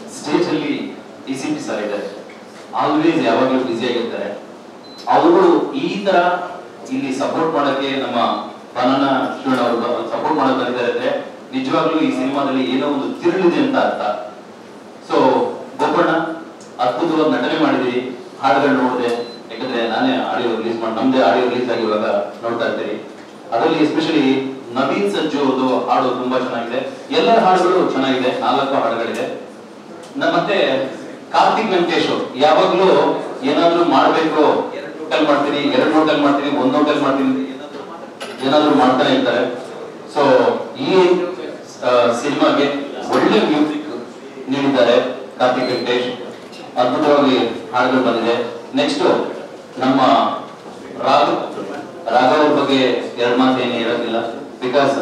stage ಅಲ್ಲಿ D C P sir ಇದ್ದಾರೆ always ಯಾವಾಗಲೂ ಬ್ಯುಸಿ ಆಗಿರ್ತಾರೆ ಅವರು ಈ ತರ ಇಲ್ಲಿ ಸಪೋರ್ಟ್ ಮಾಡಕ್ಕೆ ನಮ್ಮ ಬನಾನ ಶಿವಣ್ಣ ಅವರು ಸಪೋರ್ಟ್ ಮಾಡಕ್ ಬಂದಿದ್ದಾರೆ ಅಂದ್ರೆ ನಿಜವಾಗ್ಲೂ ಈ ಸಿನಿಮಾದಲ್ಲಿ ಏನೋ ಒಂದು ತಿರುಳಿದೆ ಅಂತ ಅರ್ಥ ಸೊ ಗೋಪಣ್ಣ ಅದ್ಭುತವಾಗಿ ನಟನೆ ಮಾಡಿದಿರಿ ಹಾಡುಗಳು ನೋಡಿದೆ ಯಾಕಂದ್ರೆ ನಾನೇ ಆಡಿಯೋ ರಿಲೀಸ್ ಮಾಡಿ ನಮ್ದೇ ಆಡಿಯೋ ರಿಲೀಸ್ ಆಗಿ ಇವಾಗ ನೋಡ್ತಾ ಇರ್ತೀರಿ ಅದರಲ್ಲಿ ಎಸ್ಪೆಷಲಿ ನವೀನ್ ಸಜ್ಜು ಅವ್ರದ್ದು ಹಾಡು ತುಂಬಾ ಚೆನ್ನಾಗಿದೆ ಎಲ್ಲ ಹಾಡುಗಳು ಚೆನ್ನಾಗಿದೆ ನಾಲ್ಕು ಹಾಡುಗಳಿದೆ ನ- ಮತ್ತೆ ಕಾರ್ತಿಕ್ ವೆಂಕಟೇಶ್ ಯಾವಾಗ್ಲೂ ಏನಾದ್ರೂ ಮಾಡ್ಬೇಕು ಎರಡು ಹೋಟೆಲ್ ಮಾಡ್ತೀನಿ ಎರಡು ಹೋಟೆಲ್ ಮಾಡ್ತೀನಿ ಒಂದ್ ಹೋಟೆಲ್ ಮಾಡ್ತೀನಿ ಏನಾದ್ರೂ ಏನಾದ್ರೂ ಮಾಡ್ತಾನೆ ಇರ್ತಾರೆ ಸೊ ಈ ಆ, ಸಿನಿಮಾಗೆ ಒಳ್ಳೆ ಮ್ಯೂಸಿಕ್ ನೀಡಿದ್ದಾರೆ ಕಾರ್ತಿಕ್ ವೆಂಕಟೇಶ್ ಅದ್ಭುತವಾಗಿ ಹಾಡುಗಳು ಬಂದಿದೆ ನೆಕ್ಸ್ಟ್ ನಮ್ಮ ರಾಘ ರಾಘವ್ ಅವ್ರ ಬಗ್ಗೆ ಎರಡು ಮಾತು ಏನು ಇರೋದಿಲ್ಲ ಬಿಕಾಸ್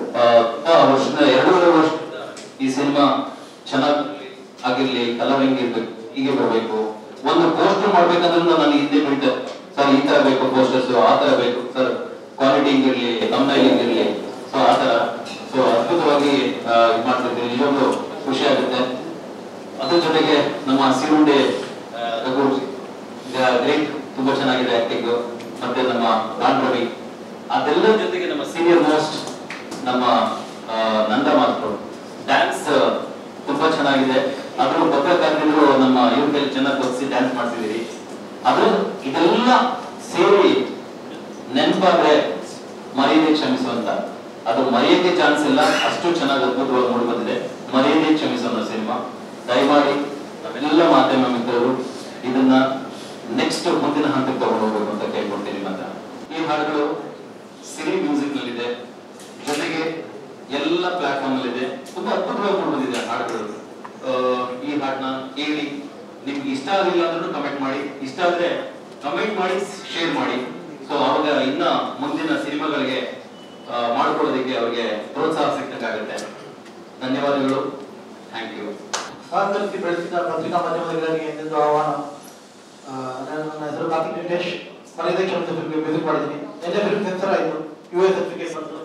ವರ್ಷದ ಎರಡೂವರೆ ವರ್ಷ ಈ ಸಿನಿಮಾ ಚೆನ್ನಾಗಿ ಆಗಿರ್ಲಿ ಕಲರ್ ಹೆಂಗಿರ್ಬೇಕು ಹೀಗೆ ಬರಬೇಕು ಒಂದು ಪೋಸ್ಟರ್ ಮಾಡ್ಬೇಕಂದ್ರೂ ನಾನು ಹಿಂದೆ ಬಿಟ್ಟೆ ಸರ್ ಈ ತರ ಬೇಕು ಪೋಸ್ಟರ್ಸ್ ಆ ತರ ಬೇಕು ಸರ್ ಕ್ವಾಲಿಟಿ ಹಿಂಗಿರ್ಲಿ ತಮ್ಮನೈಲ್ ಹಿಂಗಿರ್ಲಿ ಸೊ ಆ ತರ ಸೊ ಅದ್ಭುತವಾಗಿ ಆ, ಇದ್ ಮಾಡ್ತಿರ್ತೀವಿ ನಿಜವಾಗ್ಲೂ ಖುಷಿ ಆಗುತ್ತೆ ಅದ್ರ ಜೊತೆಗೆ ನಮ್ಮ ಸಿರುಂಡೆ ಆ, ರಘು ಗ್ರೇಟ್ ತುಂಬಾ ಚೆನ್ನಾಗಿದೆ ಆಕ್ಟಿಂಗ್ ಮತ್ತೆ ನಮ್ಮ ರಾನ್ ರವಿ ಅದೆಲ್ಲರ ಜೊತೆಗೆ ನಮ್ಮ ಸೀನಿಯರ್ ಮೋಸ್ಟ್ ನಮ್ಮ ಆ, ನಂದ ಮಾಸ್ಟರ್ ಡ್ಯಾನ್ಸ್ ತುಂಬಾ ಚೆನ್ನಾಗಿದೆ ಅದ್ರ ಪತ್ರಕಾರರು ನಮ್ಮ ಇವ್ರ ಕೈಲಿ ಚೆನ್ನಾಗಿ ಬಗ್ಸಿ ಡ್ಯಾನ್ಸ್ ಮಾಡ್ತಿದ್ದೀರಿ ಅದು ಇದೆಲ್ಲ ಸೇರಿ ನೆನಪಾದ್ರೆ ಮರೆಯದೆ ಕ್ಷಮಿಸುವಂತ ಅದು ಮರೆಯಕ್ಕೆ ಚಾನ್ಸ್ ಇಲ್ಲ ಅಷ್ಟು ಚೆನ್ನಾಗಿ ಅದ್ಭುತವಾಗಿ ಮೂಡಿ ಬಂದಿದೆ ಮರೆಯದೆ ಕ್ಷಮಿಸೋಣ ಸಿನಿಮಾ ದಯಮಾಡಿ ನಾವೆಲ್ಲ ಮಾಧ್ಯಮ ಮಿತ್ರರು ಇದನ್ನ ನೆಕ್ಸ್ಟ್ ಮುಂದಿನ ಹಂತಕ್ಕೆ ತಗೊಂಡು ಹೋಗ್ಬೇಕು ಅಂತ ಕೇಳ್ಕೊಳ್ತೀನಿ ಮಾತ್ರ ಈ ಹಾಡುಗಳು ಸಿರಿ ಮ್ಯೂಸಿಕ್ ನಲ್ಲಿದೆ ಜೊತೆಗೆ ಎಲ್ಲ ಪ್ಲಾಟ್ಫಾರ್ಮ್ ಅಲ್ಲಿ ಇದೆ ತುಂಬಾ ಅದ್ಭುತವಾಗಿ ಮೂಡಿ ಬಂದಿದೆ ಹಾಡುಗಳು ಆ, ಈ ಹಾಡನ್ನ ಕೇಳಿ ನಿಮ್ಗೆ ಇಷ್ಟ ಆಗಿಲ್ಲ ಅಂದ್ರೂ ಕಮೆಂಟ್ ಮಾಡಿ ಇಷ್ಟ ಆದ್ರೆ ಕಮೆಂಟ್ ಮಾಡಿ ಶೇರ್ ಮಾಡಿ ಸೊ ಅವಾಗ ಇನ್ನ ಮುಂದಿನ ಸಿನಿಮಾಗಳಿಗೆ ಆ, ಮಾಡ್ಕೊಳ್ಳೋದಕ್ಕೆ ಅವರಿಗೆ ಪ್ರೋತ್ಸಾಹ ಸಿಕ್ಕಂಗಾಗುತ್ತೆ ಧನ್ಯವಾದಗಳು ಥ್ಯಾಂಕ್ ಯು ಸಹಕರಿಸಿ ಬೆಳೆಸಿದ ಪತ್ರಿಕಾ ಮಾಧ್ಯಮದವರಿಗೆ ಎಂದೆಂದು ಆಹ್ವಾನ ಆ, ನಾನು ನನ್ನ ಹೆಸರು ಕಾರ್ತಿಕ್ ವೆಂಕಟೇಶ್ ಮನೆಯದೇ ಕ್ಷಮಿತ ಫಿಲ್ಮ್ಗೆ ವಿಸಿಟ್ ಮಾಡಿದ್ದೀನಿ ನಿನ್ನೆ ಫಿಲ್ಮ್ ಸೆನ್ಸರ್ ಆಯಿತು ಯು ಎ ಸರ್ಟಿಫಿಕೇಟ್ ಬಂತು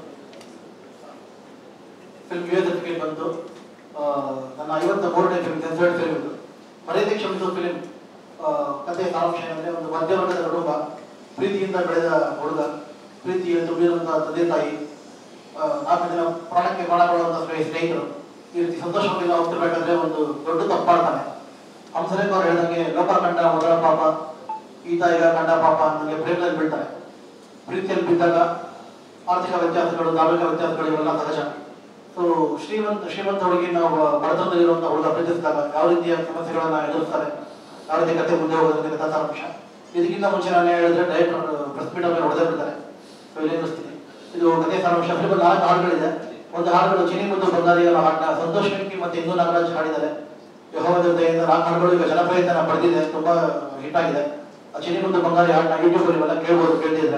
ಫಿಲ್ಮ್ ಯು ಎ ಸರ್ಟಿಫಿಕೇಟ್ ಬಂತು ಆ, ನನ್ನ ಐವತ್ತ ಮೂರನೇ ಫಿಲ್ಮ್ ಸೆನ್ಸರ್ಡ್ ಫಿಲ್ಮ್ ಇದು ಮನೆಯದೇ ಕ್ಷಮಿತ ಫಿಲ್ಮ್ ಕಥೆಯ ಸಾರಾಂಶ ಏನಂದ್ರೆ ಒಂದು ಮಧ್ಯವರ್ಗದ ಕುಟುಂಬ ಪ್ರೀತಿಯಿಂದ ಬೆಳೆದ ಹುಡುಗ ಪ್ರೀತಿಯಲ್ಲಿ ತುಂಬಿರುವಂತಹ ತಂದೆ ತಾಯಿ ಆ, ನಾಲ್ಕು ದಿನ ಪ್ರಾಣಕ್ಕೆ ಪ್ರಾಣ ಕೊಡುವಂತಹ ಸ್ನೇಹಿ- ಸ್ನೇಹಿತರು ಈ ರೀತಿ ಸಂತೋಷವಾಗಿ ಹೋಗ್ತಿರ್ಬೇಕಾದ್ರೆ ಒಂದು ದೊಡ್ಡ ತಪ್ಪು ಮಾಡ್ತಾನೆ ಹಂಸರೇಖ ಅವ್ರು ಹೇಳ್ದಂಗೆ ಲೋಕ ಕಂಡ ಮೊದಲ ಪಾಪ ಈತ ಈಗ ಕಂಡ ಪಾಪ ನನಗೆ ಪ್ರೇಮದಲ್ಲಿ ಬೀಳ್ತಾನೆ ಪ್ರೀತಿಯಲ್ಲಿ ಬಿದ್ದಾಗ ಆರ್ಥಿಕ ವ್ಯತ್ಯಾಸಗಳು ಧಾರ್ಮಿಕ ವ್ಯತ್ಯಾಸಗಳು ಇವೆಲ್ಲ ಸಹಜ ಸೊ ಶ್ರೀಮಂತ ಶ್ರೀಮಂತ ಹುಡುಗಿ ನಾವು ಬಡತನದಲ್ಲಿರುವಂತಹ ಹುಡುಗ ಪ್ರೀತಿಸಿದಾಗ ಯಾವ ರೀತಿಯ ಸಮಸ್ಯೆಗಳನ್ನ ಎದುರಿಸ್ತಾರೆ ಯಾವ ರೀತಿ ಕತೆ ಮುಂದೆ ಹೋಗೋದಕ್ಕೆ ಕಥಾ ಸಾರಾಂಶ ಇದಕ್ಕಿಂತ ಮುಂಚೆ ನಾನು ಹೇಳಿದ್ರೆ ಡೈರೆಕ್ಟರ್ ಪ್ರೆಸ್ ಮೀಟ್ ಮೇಲೆ ಹೊಡೆದೇ ಬಿಡ್ತಾರೆ ಸೊ ಇಲ್ಲಿ ಸ್ಥಿತಿ ಇದು ಕಥೆ ಸಾರಾಂಶ ಫಿಲ್ಮ್ ನಾಲ್ಕು ಹಾಡುಗಳಿದೆ ಒಂದು ಹಾಡುಗಳು ಚಿನಿ ಮುದ್ದು ಬಂಗಾರಿ ಅನ್ನೋ ಹಾಡನ್ನ ಸಂತೋಷ್ ವೆಂಕಿ ಮತ್ತೆ ಇಂದು ನಾಗರಾಜ್ ಹಾಡಿದ್ದಾರೆ ಯಹೋವ ದೇವತೆಯಿಂದ ನಾಲ್ಕು ಹಾಡುಗಳು ಈಗ ಜನಪ್ರಿಯತೆನ ಪಡೆದಿದೆ ತುಂಬಾ ಹಿಟ್ ಆಗಿದೆ ಆ ಚಿನಿ ಮುದ್ದು ಬಂಗಾರಿ ಹಾಡನ್ನ ಯೂಟ್ಯೂಬ್ ಅಲ್ಲಿ ಇವೆಲ್ಲ ಕೇಳ್ಬೋದು ಕೇಳ್ತಿದ್ರೆ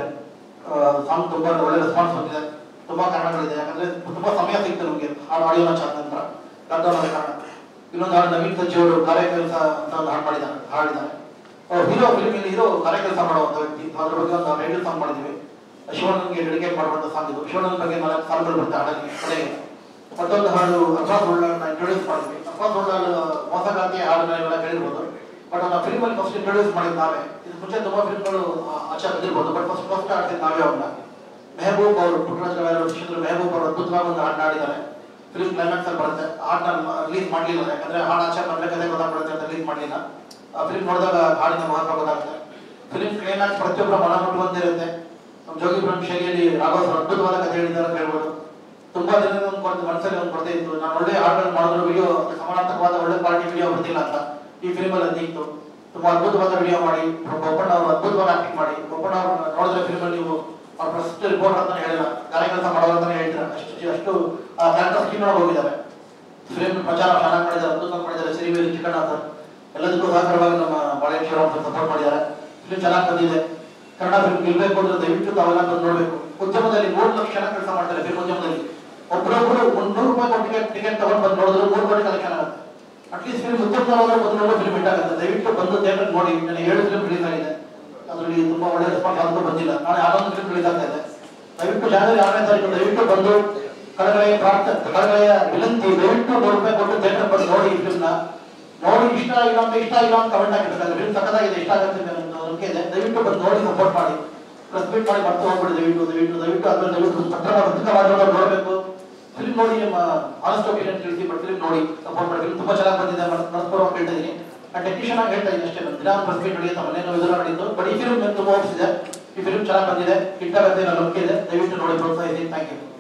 ಸಾಂಗ್ ತುಂಬಾ ಒಳ್ಳೆ ರೆಸ್ಪಾನ್ಸ್ ಬಂದಿದೆ ತುಂಬಾ ಕಾರಣಗಳಿದೆ ಯಾಕಂದ್ರೆ ತುಂಬಾ ಸಮಯ ಸಿಕ್ತು ನಮಗೆ ಹಾಡು ಆಡಿಯೋನ ಚಾದ ನಂತರ ಲಾಕ್ಡೌನ್ ಆದ ಕಾರಣ ಇನ್ನೊಂದು ಹಾಡು ನವೀನ್ ಸಜ್ಜಿ ಅವರು ಕಾರ್ಯಕೆಲಸ ಅಂತ ಒಂದು ಹಾಡು ಮಾಡಿದ್ದಾರೆ ಹಾಡಿದ್ದಾರೆ ಹೀರೋ ಫಿಲ್ಮ್ ಹೀರೋ ಕಾರ್ಯಕೆಲಸ ಮಾಡುವಂತ ವ್ಯಕ್ತಿ ಅದ್ರ ಬಗ್ಗೆ ಒಂದು ಟೈಟಲ್ ಸಾಂಗ್ ಮಾಡಿದೀವಿ ಶಿವಣ್ಣನ್ಗೆ ಡೆಡಿಕೇಟ್ ಮಾಡುವಂತ ಸಾಂಗ್ ಇದು ಶಿವಣ್ಣನ ಬಗ್ಗೆ ನಾಲ್ಕು ಸಾಲುಗಳು ಬರುತ್ತೆ ಹಾಡಲ್ಲಿ ಕಡೆಗೆ ಮತ್ತೊಂದು ಹಾಡು ಅರ್ಫಾಸ್ ಉಳ್ಳಾಳನ್ನ ಇಂಟ್ರೊಡ್ಯೂಸ್ ಮಾಡಿದ್ವಿ ಅರ್ಫಾಸ್ ಉಳ್ಳಾಳ್ ಮೋಸಗಾತಿ ಹಾಡನ್ನ ಇವೆಲ್ಲ ಕೇಳಿರ್ಬೋದು ಬಟ್ ನಾವು ಫಿಲ್ಮ್ ಅಲ್ಲಿ ಫಸ್ಟ್ ಇಂಟ್ರೊಡ್ಯೂಸ್ ಮಾಡಿದ್ ನಾವೇ ಇದು ಮುಂಚೆ ತುಂಬಾ ಫಿಲ್ಮ್ಗಳು ಆಚೆ ಬಂದಿರ್ಬೋದು ಬಟ್ ಫಸ್ಟ್ ಫಸ್ಟ್ ಆಡ್ತಿದ್ ನಾವೇ ಅವ್ರನ್ನ ಮೆಹಬೂಬ್ ಅವರು ಪುಟ್ಟರಾಜ್ ಅವರ ಶಿಷ್ಯರು ಮೆಹಬೂಬ್ ಅವರು ಅದ್ಭುತವಾಗಿ ಒಂದು ಹಾಡನ್ನ ಆಡಿದ್ದಾರೆ ಫಿಲ್ಮ್ ಕ್ಲೈಮ್ಯಾಕ್ಸ್ ಅಲ್ಲಿ ಬರುತ್ತೆ ಹಾಡನ್ನ ರಿಲೀಸ್ ಮಾಡ್ಲಿಲ್ಲ ಯಾಕಂದ್ರೆ ಹಾಡು ಆಚೆ ಬಂದ್ರೆ ಕತೆ ಗೊತ್ತಾಗ್ಬಿಡುತ್ತೆ ಅಂತ ರಿಲೀಸ್ ಮಾಡ್ಲಿಲ್ಲ ಆ ಫಿಲ್ಮ್ ನೋಡಿದಾಗ ಹಾಡಿನ ಮಹತ್ವ ಗೊತ್ತಾಗುತ್ತೆ ಫಿಲ್ಮ್ ಕ್ಲೈಮ್ಯಾಕ್ಸ್ ಪ್ರತಿಯೊಬ್ಬರ ಮನ ಮುಟ್ಟುವಂತೆ ಇರುತ್ತೆ ನಮ್ಮ ಜೋಗಿ ಬ್ರಹ್ಮ ಶೈಲಿಯಲ್ಲಿ ರಾಘವ್ ಸರ್ ಅದ್ಭುತವಾದ ಕಥೆ ಹೇಳಿದ್ದಾರೆ ಅಂತ ಹೇಳ್ಬೋದು ತುಂಬಾ ದಿನದ ಒಂದು ಕೊರತೆ ಮನಸ್ಸಲ್ಲಿ ಒಂದು ಕೊರತೆ ಇತ್ತು ನಾನು ಒಳ್ಳೆ ಹಾಡುಗಳು ಮಾಡಿದ್ರು ವಿಡಿಯೋ ಸಮಾನಾರ್ಥಕವಾದ ಒಳ್ಳೆ ಕ್ವಾಲಿಟಿ ವಿಡಿಯೋ ಬರ್ತಿಲ್ಲ ಅಂತ ಈ ಫಿಲ್ಮ್ ಅಲ್ಲಿ ಅದಿತ್ತು ತುಂಬಾ ಅದ್ಭುತವಾದ ವಿಡಿಯೋ ಮಾಡಿ ಬೊಪ್ಪಣ್ಣ ಅವರು ಅದ್ಭುತವಾದ ಆಕ್ಟಿಂಗ್ ಮಾಡಿ ಬೊಪ್ಪಣ್ಣ ಅವರು ನೋಡಿದ್ರೆ ಫಿಲ್ಮ್ ಅಲ್ಲಿ ನೀವು ಅವ್ರ ಫಸ್ಟ್ ರಿಪೋರ್ಟ್ ಅಂತಾನೆ ಹೇಳಿಲ್ಲ ಕಾರ್ಯ ಕೆಲಸ ಮಾಡೋರು ಅಂತಾನೆ ಹೇಳ್ತಾರೆ ಅಷ್ಟು ಅಷ್ಟು ಆ ಕ್ಯಾರೆಕ್ಟರ್ ಸ್ಕೀಮ್ ಒಳಗೆ ಹೋಗಿದ್ದಾರೆ ಫಿಲ್ಮ್ ಪ್ರಚಾರ ಚೆನ್ನಾಗಿ ಮಾಡಿದ್ದಾರೆ ಅದ್ಭುತ ಮಾಡಿದ್ದಾರೆ ಸಿರಿವೇಲಿ ಚಿಕ್ಕಣ್ಣ ಸರ್ ಎಲ್ಲದಕ್ಕೂ ಸಹಕಾರವಾಗಿ ನಮ್ಮ ಬಾಳೇಶ್ವರ ಅವರು ಸಪೋರ್ಟ್ ಮಾಡಿದ್ದಾರೆ ಫಿಲ್ಮ್ ಚೆನ್ನಾಗಿ ಬಂದಿದೆ ಕನ್ನಡ ಫಿಲ್ಮ್ ಗೆಲ್ಬೇಕು ಅಂದ್ರೆ ದಯವಿಟ್ಟು ತಾವೆಲ್ಲ ಬಂದು ನೋಡ್ಬೇಕು ಉದ್ಯಮದಲ್ಲಿ ಮೂರು ಲಕ್ಷ ಜನ ಕೆಲಸ ಮಾಡ್ತಾರೆ ಫಿಲ್ಮ್ ಉದ್ಯಮದಲ್ಲಿ ಒಬ್ಬರೊಬ್ಬರು ಮುನ್ನೂರು ರೂಪಾಯಿ ಕೊಟ್ಟು ಟಿಕೆಟ್ ಟಿಕೆಟ್ ತಗೊಂಡು ಬಂದು ನೋಡಿದ್ರು ಮೂರು ಕೋಟಿ ಕಲೆಕ್ಷನ್ ಆಗುತ್ತೆ ಅಟ್ಲೀಸ್ಟ್ ಫಿಲ್ಮ್ ಉದ್ಯಮದೊಳಗೆ ಬಂದು ನೋಡೋ ಫಿಲ್ಮ್ ಹಿಟ್ ಆಗುತ್ತೆ ದಯವಿಟ್ಟು ಬಂದು ಥಿಯೇಟರ್ ನೋಡಿ ನನಗೆ ಏಳು ಫಿಲ್ಮ್ ರಿಲೀಸ್ ಆಗಿದೆ ಅದರಲ್ಲಿ ತುಂಬಾ ಒಳ್ಳೆ ರೆಸ್ಪಾನ್ಸ್ ಯಾವ್ದು ಬಂದಿಲ್ಲ ನಾಳೆ ಆನಂದ್ ಫಿಲ್ಮ್ ರಿಲೀಸ್ ಆಗ್ತಾ ಇದೆ ದಯವಿಟ್ಟು ಜನವರಿ ಆರನೇ ತಾರೀಕು ದಯವಿಟ್ಟು ಬಂದು ಕಳಗಳೆಯ ಪ್ರಾರ್ಥ ಕಳಗಳೆಯ ವಿನಂತಿ ದಯವಿಟ್ಟು ನೂರು ರೂಪಾಯಿ ಕೊಟ್ಟು ಥಿಯೇಟರ್ ಬಂದು ನೋಡಿ ಈ ಫಿಲ್ಮ್ನ ನೋಡಿ ಇಷ್ಟ ಇಲ್ಲ ಅಂತ ಇಷ್ಟ ಇಲ್ಲ ಅಂತ ಕಮೆಂಟ್ ಹಾಕಿರ್ತಾರೆ ಫಿಲ್ಮ್ ಸಕ್ಕತ್ತಾಗಿದೆ ಇಷ್ಟ ಆಗುತ್ತೆ ಅಂತ ನಂಬಿಕೆ ಇದೆ ದಯವಿಟ್ಟು ಬಂದು ನೋಡಿ ಸಪೋರ್ಟ್ ಮಾಡಿ ಪ್ರೆಸ್ ಮೀಟ್ ಮಾಡಿ ಮತ್ತೆ ಹೋಗ್ಬಿಡಿ ದಯವಿಟ್ಟು ದಯವಿಟ್ಟು ದಯವಿಟ್ಟು ಅದ್ರ ದಯವಿಟ್ಟು ಪತ್ರ ಪತ್ರಿಕಾ ಮಾಧ್ಯಮದವ್ರು ನೋಡಬೇಕು ಫಿಲ್ಮ್ ನೋಡಿ ನಿಮ್ಮ ಆನೆಸ್ಟ್ ಒಪಿನಿಯನ್ ತಿಳಿಸಿ ಬಟ್ ಫಿಲ್ಮ್ ನೋಡಿ ಸಪೋರ್ಟ್ ಮಾಡಿ ಫಿಲ್ಮ್ ತುಂಬಾ ಚೆನ್ನಾಗಿ ಬಂದಿದೆ ಮನಸ್ಪೂರ್ವಕ ಹೇಳ್ತಾ ಇದೀನಿ ನಾನು ಟೆಕ್ನಿಷಿಯನ್ ಆಗಿ ಹೇಳ್ತಾ ಇದ್ದೀನಿ ಅಷ್ಟೇ ನಾನು ದಿನ ಪ್ರೆಸ್ ಮೀಟ್ ನಡೆಯುತ್ತೆ ಮನೇನೋ ಎದುರು ನಡೆಯಿತು ಬಟ್ ಈ ಫಿಲ್ಮ್ ನನಗೆ ತುಂಬಾ ಒಪ್ಪಿಸಿದೆ ಈ ಫಿಲ್ಮ್ ಚೆನ್ನಾಗಿ ಬಂದಿದೆ ಹಿಟ್ಟಾಗುತ್ತೆ ಅನ್ನೋ ನಂಬಿಕೆ ಇದೆ ದಯವಿಟ್ಟು ನೋಡಿ ಪ್ರೋತ್ಸಾಹಿಸಿ ಥ್ಯಾಂಕ್ ಯು